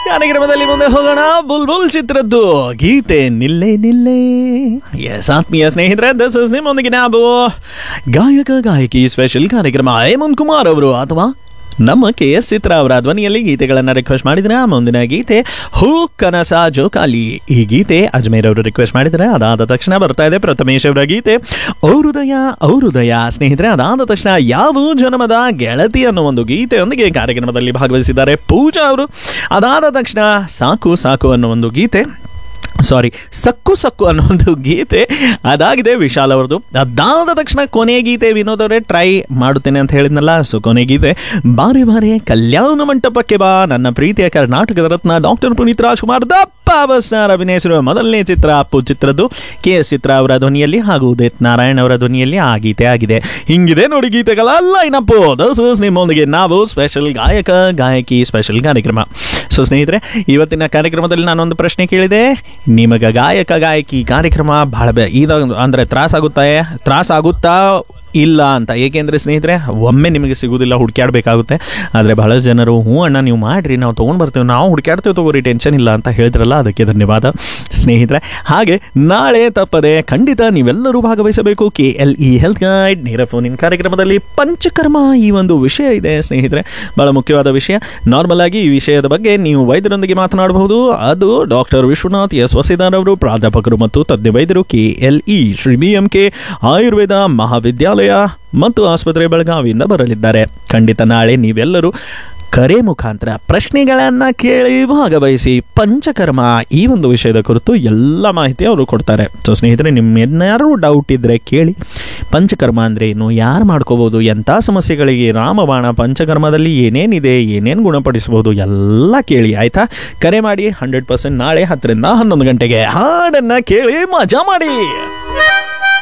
ಕಾರ್ಯಕ್ರಮದಲ್ಲಿ ಮುಂದೆ ಹೋಗೋಣ ಬುಲ್ ಬುಲ್ ಚಿತ್ರದ್ದು ಗೀತೆ ನಿಲ್ಲೆ ನಿಲ್ಲೆ ಎಸ್ ಆತ್ಮೀಯ ಸ್ನೇಹಿತರೆ ದಸ್ ಇಸ್ ನಿಮ್ಮೊಂದಿಗೆ ನಾವು ಗಾಯಕ ಗಾಯಕಿ ಸ್ಪೆಷಲ್ ಕಾರ್ಯಕ್ರಮ ಹೇಮಂತ್ ಕುಮಾರ್ ಅವರು ಅಥವಾ ನಮ್ಮ ಕೆ ಎಸ್ ಚಿತ್ರ ಅವರ ಧ್ವನಿಯಲ್ಲಿ ಗೀತೆಗಳನ್ನು ರಿಕ್ವೆಸ್ಟ್ ಮಾಡಿದ್ರೆ ಮುಂದಿನ ಗೀತೆ ಹೂ ಕನಸ ಜೋಕಾಲಿ ಈ ಗೀತೆ ಅಜ್ಮೇರ್ ಅವರು ರಿಕ್ವೆಸ್ಟ್ ಮಾಡಿದರೆ ಅದಾದ ತಕ್ಷಣ ಬರ್ತಾ ಇದೆ ಪ್ರಥಮೇಶ್ ಅವರ ಗೀತೆ ಔರುದಯ ಔರುದಯ ಸ್ನೇಹಿತರೆ ಅದಾದ ತಕ್ಷಣ ಯಾವ ಜನ್ಮದ ಗೆಳತಿ ಅನ್ನೋ ಒಂದು ಗೀತೆಯೊಂದಿಗೆ ಕಾರ್ಯಕ್ರಮದಲ್ಲಿ ಭಾಗವಹಿಸಿದ್ದಾರೆ ಪೂಜಾ ಅವರು ಅದಾದ ತಕ್ಷಣ ಸಾಕು ಸಾಕು ಅನ್ನೋ ಒಂದು ಗೀತೆ ಸಾರಿ ಸಕ್ಕು ಸಕ್ಕು ಅನ್ನೋ ಒಂದು ಗೀತೆ ಅದಾಗಿದೆ ವಿಶಾಲ್ ಅವ್ರದ್ದು ಅದಾದ ತಕ್ಷಣ ಕೊನೆ ಗೀತೆ ವಿನೋದ್ ಅವರೇ ಟ್ರೈ ಮಾಡುತ್ತೇನೆ ಅಂತ ಹೇಳಿದ್ನಲ್ಲ ಸೊ ಕೊನೆ ಗೀತೆ ಬಾರಿ ಬಾರಿ ಕಲ್ಯಾಣ ಮಂಟಪಕ್ಕೆ ಬಾ ನನ್ನ ಪ್ರೀತಿಯ ಕರ್ನಾಟಕದ ರತ್ನ ಡಾಕ್ಟರ್ ಪುನೀತ್ ರಾಜ್ಕುಮಾರ್ ದಪ್ಪ ಅವಸ್ನಾರ್ ಅಭಿನಯಿಸಿರುವ ಮೊದಲನೇ ಚಿತ್ರ ಅಪ್ಪು ಚಿತ್ರದ್ದು ಕೆ ಎಸ್ ಚಿತ್ರ ಅವರ ಧ್ವನಿಯಲ್ಲಿ ಹಾಗೂ ಉದಿತ್ ನಾರಾಯಣ್ ಅವರ ಧ್ವನಿಯಲ್ಲಿ ಆ ಗೀತೆ ಆಗಿದೆ ಹಿಂಗಿದೆ ನೋಡಿ ಗೀತೆಗಳ ಲೈನಪ್ಪು ದಸ್ ಇಸ್ ನಿಮ್ಮೊಂದಿಗೆ ನಾವು ಸ್ಪೆಷಲ್ ಗಾಯಕ ಗಾಯಕಿ ಸ್ಪೆಷಲ್ ಕಾರ್ಯಕ್ರಮ ಸೊ ಸ್ನೇಹಿತರೆ ಇವತ್ತಿನ ಕಾರ್ಯಕ್ರಮದಲ್ಲಿ ನಾನೊಂದು ಪ್ರಶ್ನೆ ಕೇಳಿದೆ ನಿಮಗೆ ಗಾಯಕ ಗಾಯಕಿ ಕಾರ್ಯಕ್ರಮ ಬಹಳ ಬೆ ಇದು ಅಂದರೆ ತ್ರಾಸಾಗುತ್ತಾ ತ್ರಾಸಾಗುತ್ತಾ ಇಲ್ಲ ಅಂತ ಏಕೆಂದರೆ ಸ್ನೇಹಿತರೆ ಒಮ್ಮೆ ನಿಮಗೆ ಸಿಗುವುದಿಲ್ಲ ಹುಡುಕ್ಯಾಡಬೇಕಾಗುತ್ತೆ ಆದರೆ ಬಹಳಷ್ಟು ಜನರು ಹ್ಞೂ ಅಣ್ಣ ನೀವು ಮಾಡಿರಿ ನಾವು ತೊಗೊಂಡು ಬರ್ತೀವಿ ನಾವು ಹುಡುಕ್ಯಾಡ್ತೀವಿ ತಗೋರಿ ಟೆನ್ಷನ್ ಇಲ್ಲ ಅಂತ ಹೇಳಿದ್ರಲ್ಲ ಅದಕ್ಕೆ ಧನ್ಯವಾದ ಸ್ನೇಹಿತರೆ ಹಾಗೆ ನಾಳೆ ತಪ್ಪದೆ ಖಂಡಿತ ನೀವೆಲ್ಲರೂ ಭಾಗವಹಿಸಬೇಕು K L E health guide ನೇರ ಫೋನಿನ ಕಾರ್ಯಕ್ರಮದಲ್ಲಿ ಪಂಚಕರ್ಮ ಈ ಒಂದು ವಿಷಯ ಇದೆ ಸ್ನೇಹಿತರೆ ಬಹಳ ಮುಖ್ಯವಾದ ವಿಷಯ ನಾರ್ಮಲ್ ಆಗಿ ಈ ವಿಷಯದ ಬಗ್ಗೆ ನೀವು ವೈದ್ಯರೊಂದಿಗೆ ಮಾತನಾಡಬಹುದು ಅದು ಡಾಕ್ಟರ್ ವಿಶ್ವನಾಥ್ ಎಸ್ ವಸಿದಾರ್ ಅವರು ಪ್ರಾಧ್ಯಾಪಕರು ಮತ್ತು ತಜ್ಞ ವೈದ್ಯರು K L E Shri B M K Ayurveda Mahavidyalaya ಮತ್ತು ಆಸ್ಪತ್ರೆ ಬೆಳಗಾವಿಯಿಂದ ಬರಲಿದ್ದಾರೆ ಖಂಡಿತ ನಾಳೆ ನೀವೆಲ್ಲರೂ ಕರೆ ಮುಖಾಂತರ ಪ್ರಶ್ನೆಗಳನ್ನು ಕೇಳಿ ಭಾಗವಹಿಸಿ ಪಂಚಕರ್ಮ ಈ ಒಂದು ವಿಷಯದ ಕುರಿತು ಎಲ್ಲ ಮಾಹಿತಿ ಅವರು ಕೊಡ್ತಾರೆ ಸೊ ಸ್ನೇಹಿತರೆ ನಿಮ್ಮೆನ್ನಾರು ಡೌಟ್ ಇದ್ದರೆ ಕೇಳಿ ಪಂಚಕರ್ಮ ಅಂದರೆ ಏನು ಯಾರು ಮಾಡ್ಕೋಬೋದು ಎಂಥ ಸಮಸ್ಯೆಗಳಿಗೆ ರಾಮಬಾಣ ಪಂಚಕರ್ಮದಲ್ಲಿ ಏನೇನಿದೆ ಏನೇನು ಗುಣಪಡಿಸ್ಬೋದು ಎಲ್ಲ ಕೇಳಿ ಆಯಿತಾ ಕರೆ ಮಾಡಿ ಹಂಡ್ರೆಡ್ ಪರ್ಸೆಂಟ್ ನಾಳೆ ಹತ್ತರಿಂದ ಹನ್ನೊಂದು ಗಂಟೆಗೆ ಹಾಡನ್ನು ಕೇಳಿ ಮಜಾ ಮಾಡಿ